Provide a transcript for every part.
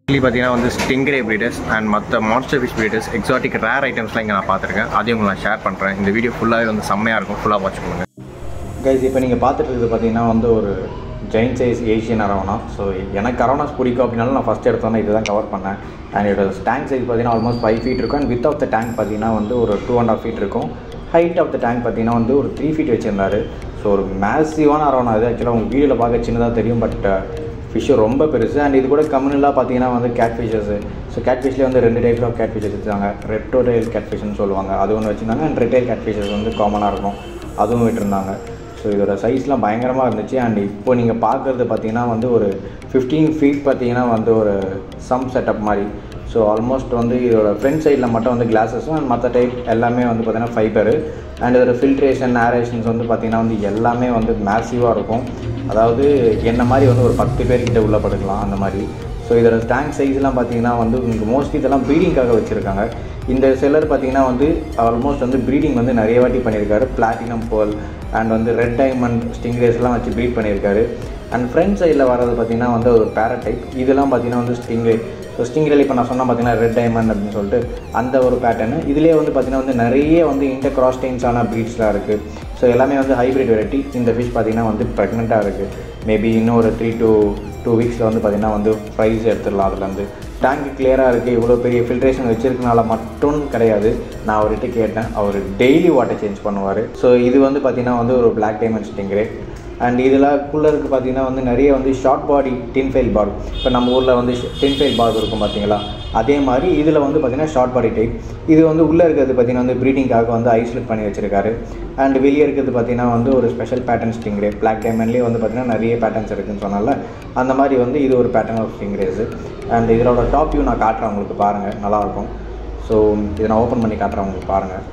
actually பார்த்தீங்கன்னா வந்து stingray breeders and மற்ற monster fish breeders exotic rare ஐட்டம்ஸ்லாம் இங்கே நான் பார்த்துருக்கேன் அதையும் உங்களுக்கு நான் ஷேர் பண்ணுறேன் இந்த வீடியோ ஃபுல்லாகவே வந்து செம்மையாக இருக்கும் ஃபுல்லாக வாட்ச் பண்ணுங்கள் கைஸ் இப்போ நீங்கள் பார்த்துட்டு இருக்கிறது பார்த்தீங்கன்னா வந்து ஒரு giant size Asian arowana so எனக்கு அரவணாஸ் பிடிக்கும் அப்படின்னாலும் நான் ஃபஸ்ட் எடுத்தோன்னே இதுதான் கவர் பண்ணேன் அண்ட் இதோட டேங்க் சைஸ் பார்த்தீங்கன்னா ஆல்மோஸ்ட் ஃபைவ் ஃபீட் இருக்கும் and width of the tank பார்த்தீங்கன்னா வந்து ஒரு டூ அண்ட் ஆஃப் ஃபீட் இருக்கும் ஹைட் ஆஃப் த டேங்க் பார்த்தீங்கன்னா வந்து ஒரு த்ரீ ஃபீட் வச்சிருந்தாரு ஸோ ஒரு மேசிவான அரவணா இது ஆக்சுவலாக உங்கள் வீடியோவில் பார்க்க சின்னதாக தெரியும் பட் ஃபிஷ்ஷு ரொம்ப பெருசு அண்ட் இது கூட கம்யூனலாக பார்த்தீங்கன்னா வந்து கேட் ஃபிஷஸ் ஸோ கேட் ஃபிஷ்லேயே வந்து ரெண்டு டைப் ஆஃப் கேட் ஃபிஷஸ் வச்சுருக்காங்க ரெட்டோ டைல் கேட் ஃபிஷ்னு சொல்லுவாங்க அது ஒன்று வச்சுருந்தாங்க அண்ட் ரெட்டைல் கேட் ஃபிஷஸ் வந்து காமனாக இருக்கும் அதுவும் விட்டுருந்தாங்க ஸோ இதோட சைஸ்லாம் பயங்கரமாக இருந்துச்சு அண்ட் இப்போ நீங்கள் பார்க்குறது பார்த்தீங்கன்னா வந்து ஒரு ஃபிஃப்டீன் ஃபீட் பார்த்தீங்கன்னா வந்து ஒரு சம் செட்டப் மாதிரி ஸோ ஆல்மோஸ்ட் வந்து இதோட ஃப்ரண்ட் சைடில் மட்டும் வந்து கிளாஸஸும் அண்ட் மற்ற டைப் எல்லாமே வந்து பார்த்தீங்கன்னா ஃபைபரு அண்ட் இதோட ஃபில்ட்ரேஷன் நேரேஷன்ஸ் வந்து பார்த்தீங்கன்னா வந்து எல்லாமே வந்து மேசிவாக இருக்கும் அதாவது என்ன மாதிரி வந்து ஒரு பத்து பேர்கிட்ட உள்ள படுக்கலாம் அந்த மாதிரி ஸோ இதோட டேங்க் சைஸ்லாம் பார்த்தீங்கன்னா வந்து உங்களுக்கு மோஸ்ட்லி இதெல்லாம் ப்ரீடிங்காக வச்சுருக்காங்க இந்த செல்லர் பார்த்தீங்கன்னா வந்து ஆல்மோஸ்ட் வந்து ப்ரீடிங் வந்து நிறைய வாட்டி பண்ணியிருக்காரு பிளாட்டினம் போல் அண்ட் வந்து ரெட் டைமண்ட் ஸ்டிங்ரேஸ்லாம் வச்சு ப்ரீட் பண்ணியிருக்காரு அண்ட் ஃப்ரண்ட் சைடில் வர்றது பார்த்தீங்கன்னா வந்து ஒரு பேரடைப் இதெல்லாம் பார்த்தீங்கன்னா வந்து ஸ்டிங்ரே ஸோ ஸ்டிங்ரேல் இப்போ நான் சொன்ன பார்த்தீங்கன்னா ரெட் டைமண்ட் அப்படின்னு சொல்லிட்டு அந்த ஒரு பேட்டர்னு இதுலேயே வந்து பார்த்தீங்கன்னா வந்து நிறைய வந்து இன்டர் கிராஸ்டைன்ஸான ப்ரீட்ஸ்லாம் இருக்குது ஸோ எல்லாமே வந்து ஹைப்ரிட் வெரைட்டி இந்த ஃபிஷ் பார்த்தீங்கன்னா வந்து ப்ரெக்னெண்ட்டாக இருக்குது மேபி இன்னும் ஒரு த்ரீ to டூ வீக்ஸில் வந்து பார்த்தீங்கன்னா வந்து ப்ரைஸ் எடுத்துடலாம் அதுலேருந்து டேங்க் கிளியராக இருக்குது இவ்வளோ பெரிய ஃபில்ட்ரேஷன் வச்சிருக்கனால மட்டும் கிடையாது நான் அவர்கிட்ட கேட்டேன் அவர் டெய்லி வாட்டர் சேஞ்ச் பண்ணுவார் ஸோ இது வந்து பார்த்தீங்கன்னா வந்து ஒரு பிளாக் டைமண்ட் ஸ்டிங்கரே அண்ட் இதில் குள்ளருக்கு பார்த்தீங்கன்னா வந்து நிறைய வந்து ஷார்ட் பாடி டின்ஃபைல் பால் இப்போ நம்ம ஊரில் வந்து டின்ஃபைல் பால் இருக்கும் பார்த்தீங்களா அதே மாதிரி இதில் வந்து பார்த்தீங்கன்னா ஷார்ட் பாடி டைப் இது வந்து உள்ளே இருக்கிறது பார்த்தீங்கன்னா வந்து ப்ரீடிங்காக வந்து ஐஸ்லிட் பண்ணி வச்சிருக்காரு அண்ட் வெளியே இருக்கிறது பார்த்தீங்கன்னா வந்து ஒரு ஸ்பெஷல் பேட்டர்ன் ஸ்டிங்ரே பிளாக் டைமண்ட்லேயே வந்து பார்த்தீங்கன்னா நிறைய பேட்டர்ன்ஸ் இருக்குன்னு சொன்னால அந்த மாதிரி வந்து இது ஒரு பேட்டர்ன் ஆஃப் ஸ்டிங்ரேஸு அண்ட் இதோட டாப் வியூ நான் காட்டுறேன் உங்களுக்கு பாருங்கள் நல்லாயிருக்கும் ஸோ இதை நான் ஓப்பன் பண்ணி காட்டுறேன் உங்களுக்கு பாருங்கள்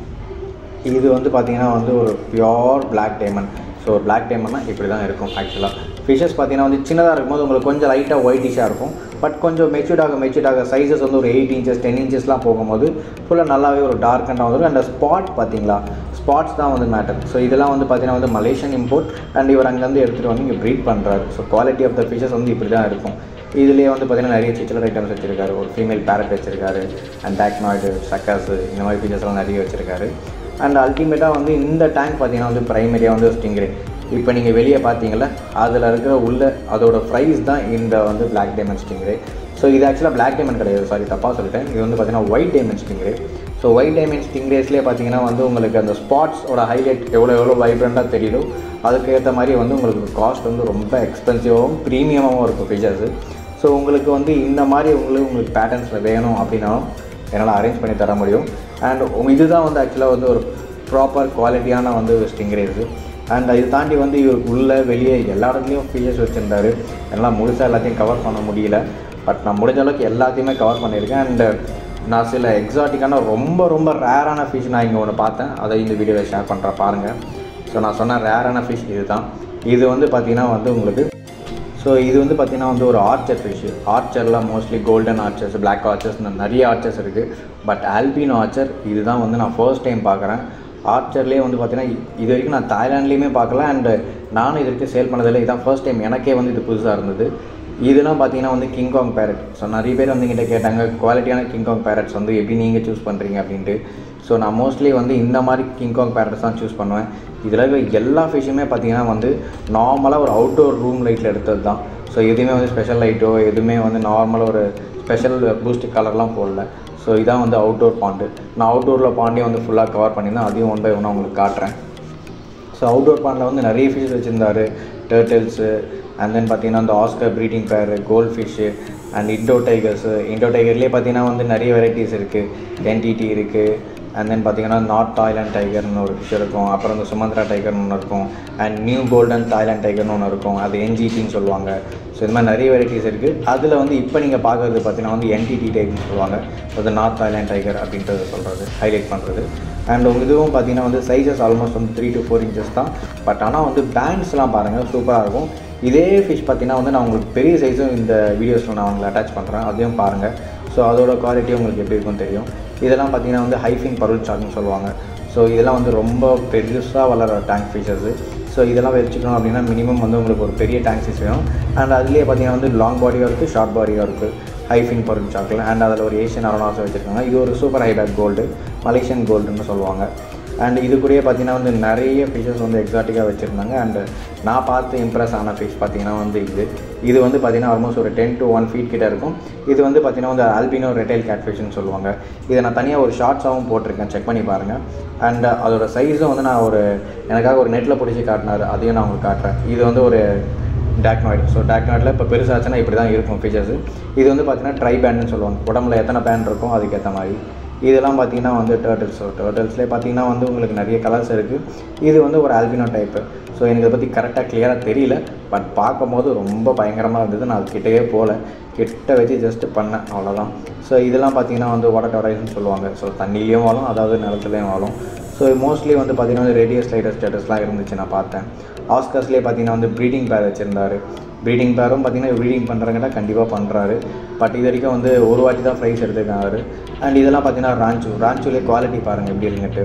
இது வந்து பார்த்தீங்கன்னா வந்து ஒரு pure black diamond so black டைமண்ட்னா இப்படி தான் இருக்கும் ஆக்சுவலாக ஃபிஷஸ் பார்த்தீங்கன்னா வந்து சின்னதாக இருக்கும்போது உங்களுக்கு கொஞ்சம் லைட்டாக ஒயிட்டிஷாக இருக்கும் பட் கொஞ்சம் மெச்சூர்டாக மெச்சூர்டாக சைஸஸ் வந்து ஒரு எயிட் இன்ச்சஸ் டென் இன்ச்சஸ்லாம் போகும்போது ஃபுல்லாக நல்லாவே ஒரு டார்க் வந்துடும் அண்ட் ஸ்பாட் பார்த்தீங்களா ஸ்பாட்ஸ் தான் வந்து மேட்டர் ஸோ இதெல்லாம் வந்து பார்த்தீங்கன்னா வந்து மலேசியன் இம்போர்ட் அண்ட் இவர் அங்கேருந்து எடுத்துகிட்டு வந்து இங்கே ப்ரீட் பண்ணுறாரு so quality of the fishes வந்து இப்படி தான் இருக்கும் இதுலேயே வந்து பார்த்தீங்கன்னா நிறைய சிச்சலர் ஐட்டம்ஸ் வச்சிருக்காரு ஒரு ஃபீமேல் பேரட் வச்சிருக்காரு அண்ட் டேக்னாய்டு சக்காஸ் இந்த மாதிரி ஃபீச்சர்ஸ்லாம் நிறைய வச்சிருக்காரு அண்ட் அல்டிமேட்டாக வந்து இந்த டேங்க் பார்த்தீங்கன்னா வந்து ப்ரைமரியாக வந்து ஸ்டிங்கரே இப்போ நீங்கள் வெளியே பார்த்தீங்களா அதில் இருக்கிற உள்ள அதோட ப்ரைஸ் தான் இந்த வந்து பிளாக் டைமண்ட் ஸ்டிங்கரே ஸோ இது ஆக்சுவலாக பிளாக் டைமண்ட் கிடையாது சாரி தப்பாக சொல்லிட்டேன் இது வந்து பார்த்தீங்கன்னா white diamond stingray so white diamond ஸ்டிங்ரேஸ்லேயே பார்த்தீங்கன்னா வந்து உங்களுக்கு அந்த ஸ்பாட்ஸோட ஹைலைட் எவ்வளோ எவ்வளோ வைப்ரண்ட்டாக தெரியுதோ அதுக்கேற்ற மாதிரி வந்து உங்களுக்கு காஸ்ட் வந்து ரொம்ப எக்ஸ்பென்சிவாகவும் ப்ரீமியமாகவும் இருக்கும் ஃபீச்சர்ஸு ஸோ உங்களுக்கு வந்து இந்த மாதிரி உங்களுக்கு உங்களுக்கு பேட்டர்ன்ஸில் வேணும் அப்படின்னாலும் என்னால் அரேஞ்ச் பண்ணி தர முடியும் அண்ட் இதுதான் வந்து ஆக்சுவலாக வந்து ஒரு ப்ராப்பர் குவாலிட்டியான வந்து ஸ்டிங்ரேஸு அண்ட் இது தாண்டி வந்து இவர் உள்ளே வெளியே எல்லா இடத்துலையும் ஃபீச்சர்ஸ் வச்சுருந்தாரு எல்லாம் முழுசாக எல்லாத்தையும் கவர் பண்ண முடியல பட் நான் முடிஞ்ச அளவுக்கு எல்லாத்தையுமே கவர் பண்ணியிருக்கேன் அண்ட் நான் சில எக்ஸாட்டிக்கான ரொம்ப ரொம்ப ரேரான ஃபிஷ் நான் இங்கே ஒன்று பார்த்தேன் அதை இந்த வீடியோவில் ஷேர் பண்ணுறேன் பாருங்கள் ஸோ நான் சொன்ன ரேரான ஃபிஷ் இது தான் இது வந்து பார்த்திங்கன்னா வந்து உங்களுக்கு ஸோ இது வந்து பார்த்திங்கன்னா வந்து ஒரு ஆர்ச்சர் ஃபிஷ் ஆர்ச்சரில் mostly golden archers black archers நிறைய ஆர்ச்சர்ஸ் இருக்குது பட் ஆல்பினோ ஆர்ச்சர் இதுதான் வந்து நான் ஃபர்ஸ்ட் டைம் பார்க்குறேன் ஆர்ச்சர்லேயே வந்து பார்த்தீங்கன்னா இது வரைக்கும் நான் தாய்லாண்ட்லேயுமே பார்க்கல அண்ட் நானும் இது வரைக்கும் சேல் பண்ணதில்லை இதான் ஃபர்ஸ்ட் டைம் எனக்கே வந்து இது புதுசாக இருந்தது இதெல்லாம் பார்த்தீங்கன்னா வந்து கிங்காங் பேரட் ஸோ நிறைய பேர் வந்து என்கிட்ட கேட்டாங்க குவாலிட்டியான கிங்காங் பேரட்ஸ் வந்து எப்படி நீங்கள் சூஸ் பண்ணுறீங்க அப்படின்ட்டு ஸோ நான் மோஸ்ட்லி வந்து இந்த மாதிரி கிங்காங் பேரட்ஸ் தான் சூஸ் பண்ணுவேன் இதில் இருக்க எல்லா ஃபிஷ்ஷுமே பார்த்தீங்கன்னா வந்து நார்மலாக ஒரு அவுட்டோர் ரூம் லைட்டில் எடுத்தது தான் ஸோ எதுவுமே வந்து ஸ்பெஷல் லைட்டோ எதுவுமே வந்து நார்மலாக ஒரு ஸ்பெஷல் பூஸ்ட் கலர்லாம் போடல ஸோ இதான் வந்து அவுட்டோர் பாண்டு நான் அவுட்டோரில் பாண்டையும் வந்து ஃபுல்லாக கவர் பண்ணியிருந்தேன் அதையும் ஒன் பை ஒன்னாக உங்களுக்கு காட்டுறேன் ஸோ அவுட்டோர் பாண்டில் வந்து நிறைய ஃபிஷ் வச்சுருந்தாரு டேர்ட்டில்ஸு அண்ட் தென் பார்த்தீங்கன்னா அந்த Oscar breeding pair gold fish and Indo tigers Indo டைகர்லேயே பார்த்தீங்கன்னா வந்து நிறைய வெரைட்டிஸ் இருக்குது என்டிடி இருக்குது அண்ட் தென் பார்த்தீங்கன்னா நார்த் தாய்லாண்ட் டைகர்னு ஒரு ஃபிஷ் இருக்கும் அப்புறம் இந்த சுமந்த்ரா டைகர்னு ஒன்று இருக்கும் அண்ட் நியூ கோல்டன் தாய்லாண்ட் டைகர்னு ஒன்று இருக்கும் அது என்ஜிடின்னு சொல்லுவாங்க ஸோ இந்த மாதிரி நிறைய வெரைட்டிஸ் இருக்குது அதில் வந்து இப்போ நீங்கள் பார்க்குறது பார்த்தீங்கன்னா வந்து என்டிடி டைப்னு சொல்லுவாங்க அது நார்த் தாய்லாண்ட் டைகர் அப்படின்றது சொல்கிறது ஹைலைட் பண்ணுறது அண்ட் உங்கள் இதுவும் பார்த்தீங்கன்னா வந்து சைஸஸ் ஆல்மோஸ்ட் வந்து த்ரீ டு ஃபோர் இன்ச்சஸ் தான் பட் ஆனால் வந்து பேண்ட்ஸ்லாம் பாருங்கள் சூப்பராக இருக்கும் இதே ஃபிஷ் பார்த்தீங்கன்னா வந்து நான் உங்களுக்கு பெரிய சைஸும் இந்த வீடியோஸில் நான் உங்களுக்கு அட்டாச் பண்ணுறேன் அதையும் பாருங்கள் ஸோ அதோட குவாலிட்டி உங்களுக்கு எப்படி இருக்கும்னு தெரியும் இதெல்லாம் பார்த்தீங்கன்னா வந்து ஹைஃபின் பருள் சார்ட்னு சொல்லுவாங்க ஸோ இதெல்லாம் வந்து ரொம்ப பெருசாக வளர டேங்க் ஃபிஷர்ஸு ஸோ இதெல்லாம் வச்சுக்கணும் அப்படின்னா மினிமம் வந்து உங்களுக்கு ஒரு பெரிய டேங்க் சைஸ் வேணும் அண்ட் அதுலேயே பார்த்தீங்கன்னா வந்து லாங் பாடியாக இருக்குது ஷார்ட் பாடியாக இருக்குது ஹைஃபின் பொருள் சாக்கில் அண்ட் அதில் ஒரு ஏஷியன் அரோனாஸ் வச்சுருக்காங்க இது ஒரு சூப்பர் ஹைபேக் கோல்டு மலேசியன் கோல்டுன்னு சொல்லுவாங்க அண்ட் இது கூடயே பார்த்தீங்கன்னா வந்து நிறைய ஃபிஷஸ் வந்து எக்ஸாட்டிக்காக வச்சுருந்தாங்க அண்ட் நான் பார்த்து இம்ப்ரெஸ் ஆன ஃபிஷ் பார்த்தீங்கன்னா வந்து இது இது வந்து பார்த்தீங்கன்னா ஆல்மோஸ்ட் ஒரு டென் டு ஒன் ஃபீட் கிட்ட இருக்கும் இது வந்து பார்த்தீங்கன்னா வந்து ஆல்பினோ ரெட்டைல் கேட்ஃபிஷ்னு சொல்லுவாங்க இதை நான் தனியாக ஒரு ஷார்ட்ஸாகவும் போட்டிருக்கேன் செக் பண்ணி பாருங்கள் அண்ட் அதோட சைஸும் வந்து நான் ஒரு எனக்காக ஒரு நெட்டில் பிடிச்சி காட்டினார் அதையும் நான் உங்களுக்கு காட்டுறேன் இது வந்து ஒரு டேக்னாய்டு ஸோ டேக்னாய்டில் இப்போ பெருசாச்சுன்னா இப்படி தான் இருக்கும் ஃபீச்சர்ஸ் இது வந்து பார்த்தீங்கன்னா ட்ரை பேண்டுன்னு சொல்லுவாங்க உடம்புல எத்தனை பேண்ட் இருக்கும் அதுக்கேற்ற மாதிரி இதெல்லாம் பார்த்தீங்கன்னா வந்து டேர்ட்டில்ஸ் ஸோ டேர்ட்டில்ஸ்லேயே பார்த்தீங்கன்னா வந்து உங்களுக்கு நிறைய கலர்ஸ் இருக்குது இது வந்து ஒரு ஆல்பினோ டைப்பு ஸோ எனக்கு இதை பற்றி கரெக்டாக கிளியராக தெரியல பட் பார்க்கும்போது ரொம்ப பயங்கரமாக இருந்தது நான் அது கிட்டவே போகல கிட்ட வச்சு ஜஸ்ட்டு பண்ணேன் அவ்வளோதான் ஸோ இதெல்லாம் பார்த்தீங்கன்னா வந்து வாட்டர் டொரைஸ்னு சொல்லுவாங்க ஸோ தண்ணிலையும் வாழும் அதாவது நிலத்துலையும் வாழும் ஸோ மோஸ்ட்லி வந்து பார்த்தீங்கன்னா வந்து ரேடியஸ் லைடர் ஸ்டேட்டஸ்லாம் இருந்துச்சு நான் பார்த்தேன் ஆஸ்கர்ஸ்லேயே பார்த்தீங்கன்னா வந்து ப்ரீடிங் பேர் வச்சுருந்தாரு ப்ரீடிங் பேரும் பார்த்தீங்கன்னா ப்ரீடிங் பண்ணுறாங்கன்னா கண்டிப்பாக பண்ணுறாரு பட் இது வரைக்கும் வந்து ஒரு வாட்டி தான் ப்ரைஸ் எடுத்துருக்காரு அண்ட் இதெல்லாம் பார்த்தீங்கன்னா ராஞ்சு ராஞ்சுலேயே குவாலிட்டி பாருங்கள் எப்படி இருக்குன்ட்டு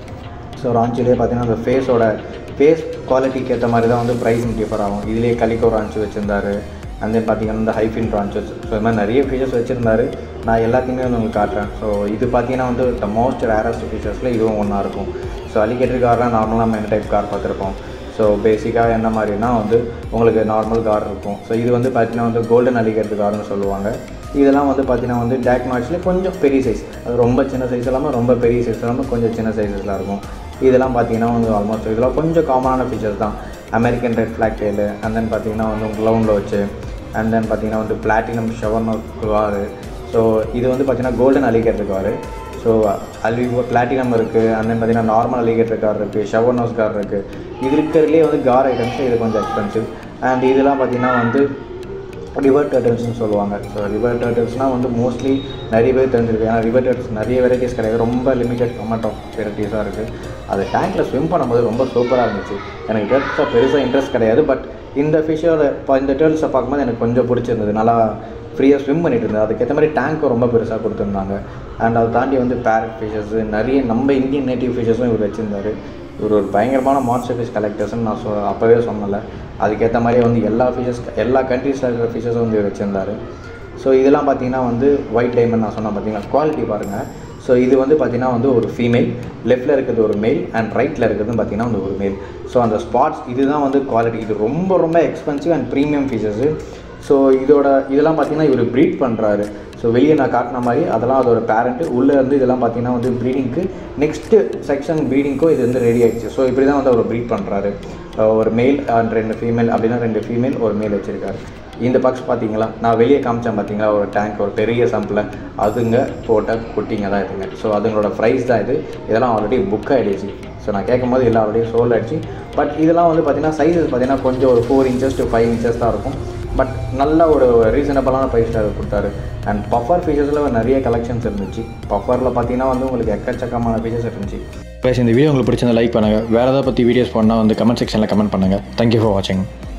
ஸோ ராஞ்சிலே பார்த்தீங்கன்னா அந்த ஃபேஸோட ஃபேஸ் குவாலிட்டிக்கு ஏற்ற மாதிரி தான் வந்து ப்ரைஸிங் டிஃபர் ஆகும் இதுலேயே கலிக்கோ ராஞ்சு வச்சுருந்தாரு அண்ட் தென் பார்த்தீங்கன்னா இந்த ஹைஃபின் ராஞ்சஸ் ஸோ இது மாதிரி நிறைய ஃபீச்சர்ஸ் வச்சுருந்தாரு நான் எல்லாத்தையுமே வந்து உங்களுக்கு காட்டுறேன் ஸோ இது பார்த்தீங்கன்னா வந்து த மோஸ்ட் ரேரஸ்ட் ஃபீச்சர்ஸில் இதுவும் ஒன்றா இருக்கும் ஸோ அலிகேட்டர் கார்லாம் நார்மலாக நம்ம என்ன டைப் கார் பார்த்துருப்போம் ஸோ பேசிக்காக என்ன மாதிரினா வந்து உங்களுக்கு நார்மல் கார் இருக்கும் ஸோ இது வந்து பார்த்தீங்கன்னா வந்து கோல்டன் அலிகேட்டர் கார்னு சொல்லுவாங்க இதெல்லாம் வந்து பார்த்தீங்கன்னா வந்து டேக் மார்க்ஸில் கொஞ்சம் பெரிய சைஸ் அது ரொம்ப சின்ன சைஸ் இல்லாமல் ரொம்ப பெரிய சைஸ் இல்லாமல் கொஞ்சம் சின்ன சைஸஸில் இருக்கும் இதெல்லாம் பார்த்தீங்கன்னா வந்து ஆல்மோஸ்ட் இதெல்லாம் கொஞ்சம் காமனான ஃபீச்சர்ஸ் தான் American red flag tail and then பார்த்தீங்கன்னா வந்து க்ளவுண்டில் வச்சு அண்ட் தென் பார்த்தீங்கன்னா வந்து பிளாட்டினம் ஷவர்னோ காரு ஸோ இது வந்து பார்த்தீங்கன்னா கோல்டன் அலிகேட்டர் காரு ஸோ அல்வி பிளாட்டினம் இருக்குது அண்ட் தென் பார்த்தீங்கன்னா நார்மல் அலிகேட்டர் கார் இருக்குது ஷவர்னோஸ் கார் இருக்குது இது இருக்கிறதுலே வந்து கார் ஐட்டம்ஸ் இது கொஞ்சம் எக்ஸ்பென்சிவ் அண்ட் இதெல்லாம் பார்த்தீங்கன்னா வந்து ரிவர் டர்ட்டில்ஸ்னு சொல்லுவாங்க ஸோ ரிவர் டர்ட்டில்ஸ்னால் வந்து மோஸ்ட்லி நிறைய பேர் தெரிஞ்சிருக்கு ஏன்னா ரிவர் டர்ட்டில்ஸ் நிறைய வெரைட்டிஸ் கிடையாது ரொம்ப லிமிட்டட் அமௌண்ட் ஆஃப் வெரைட்டிஸாக இருக்குது அது டேங்க்கில் ஸ்விம் பண்ணும்போது ரொம்ப சூப்பராக இருந்துச்சு எனக்கு டர்ட்ஸாக பெருசாக இன்ட்ரெஸ்ட் கிடையாது பட் இந்த ஃபிஷ்ஷோட இப்போ இந்த டேர்ட்ஸை பார்க்கும்போது எனக்கு கொஞ்சம் பிடிச்சிருந்தது நல்லா ஃப்ரீயாக ஸ்விம் பண்ணிட்டு இருந்தது அதுக்கேற்ற மாதிரி டேங்க்கும் ரொம்ப பெருசாக கொடுத்துருந்தாங்க அண்ட் அதை தாண்டி வந்து பேரட் ஃபிஷஸ் நிறைய நம்ம இந்தியன் நேட்டிவ் ஃபிஷஸும் இவர் வச்சுருந்தாரு இவர் ஒரு பயங்கரமான மான்ஸ்டர் ஃபிஷ் கலெக்டர்ஸ்னு நான் சொ அப்போவே சொன்னல அதுக்கேற்ற மாதிரியே வந்து எல்லா ஃபிஷஸ் எல்லா கண்ட்ரீஸில் இருக்கிற ஃபிஷஸும் வந்து இவர் வச்சுருந்தாரு ஸோ இதெல்லாம் பார்த்தீங்கன்னா வந்து ஒயிட் டைமண்ட் நான் சொன்னேன் பார்த்தீங்கன்னா குவாலிட்டி பாருங்கள் ஸோ இது வந்து பார்த்தீங்கன்னா வந்து ஒரு ஃபீமேல் லெஃப்ட்டில் இருக்கிறது ஒரு மேல் அண்ட் ரைட்டில் இருக்கிறது பார்த்தீங்கன்னா வந்து ஒரு மேல் ஸோ அந்த ஸ்பாட்ஸ் இதுதான் வந்து குவாலிட்டி இது ரொம்ப ரொம்ப expensive and premium features so இதோட இதெல்லாம் பார்த்தீங்கன்னா இவர் ப்ரீட் பண்ணுறாரு ஸோ வெளியே நான் காட்டின மாதிரி அதெல்லாம் அதோட பேரண்ட்டு உள்ளே இருந்து இதெல்லாம் பார்த்தீங்கன்னா வந்து ப்ரீடிங்க்கு நெக்ஸ்ட்டு செக்ஷன் ப்ரீடிங்க்கோ இது வந்து ரெடி ஆயிடுச்சு ஸோ இப்படி தான் வந்து அவர் ப்ரீட் பண்ணுறாரு ஒரு மேல் அண்ட் ரெண்டு ஃபீமேல் அப்படின்னா ரெண்டு ஃபீமேல் ஒரு மேல் வச்சுருக்காரு இந்த பக்ஸ் பார்த்தீங்களா நான் வெளியே காமிச்சேன் பார்த்தீங்களா ஒரு டேங்க் ஒரு பெரிய சம்பில் அதுங்க போட்ட குட்டிங்க தான் இதுங்க ஸோ அதுங்களோட ப்ரைஸ் தான் இது இதெல்லாம் ஆல்ரெடி புக் ஆகிடுச்சு ஸோ நான் கேட்கும் போது எல்லாம் ஆல்ரெடி சோல் ஆகிடுச்சு பட் இதெல்லாம் வந்து பார்த்தீங்கன்னா சைஸஸ் பார்த்தீங்கன்னா கொஞ்சம் ஒரு four inches to five inches தான் இருக்கும் பட் நல்ல ஒரு ரீசனபிளான ப்ரைஸில் அது கொடுத்தாரு அண்ட் பஃபர் ஃபீச்சர்ஸில் நிறைய கலெக்ஷன்ஸ் இருந்துச்சு பஃபரில் பார்த்தீங்கன்னா வந்து உங்களுக்கு எக்கச்சக்கமான ஃபீச்சர்ஸ் இருந்துச்சு ப்ளஸ் இந்த வீடியோ உங்களுக்கு பிடிச்சிருந்தா லைக் பண்ணுங்கள் வேறு ஏதாவது பற்றி வீடியோஸ் பண்ணால் வந்து கமெண்ட் செக்ஷனில் கமெண்ட் பண்ணுங்கள் தேங்க்யூ ஃபார் வாட்சிங்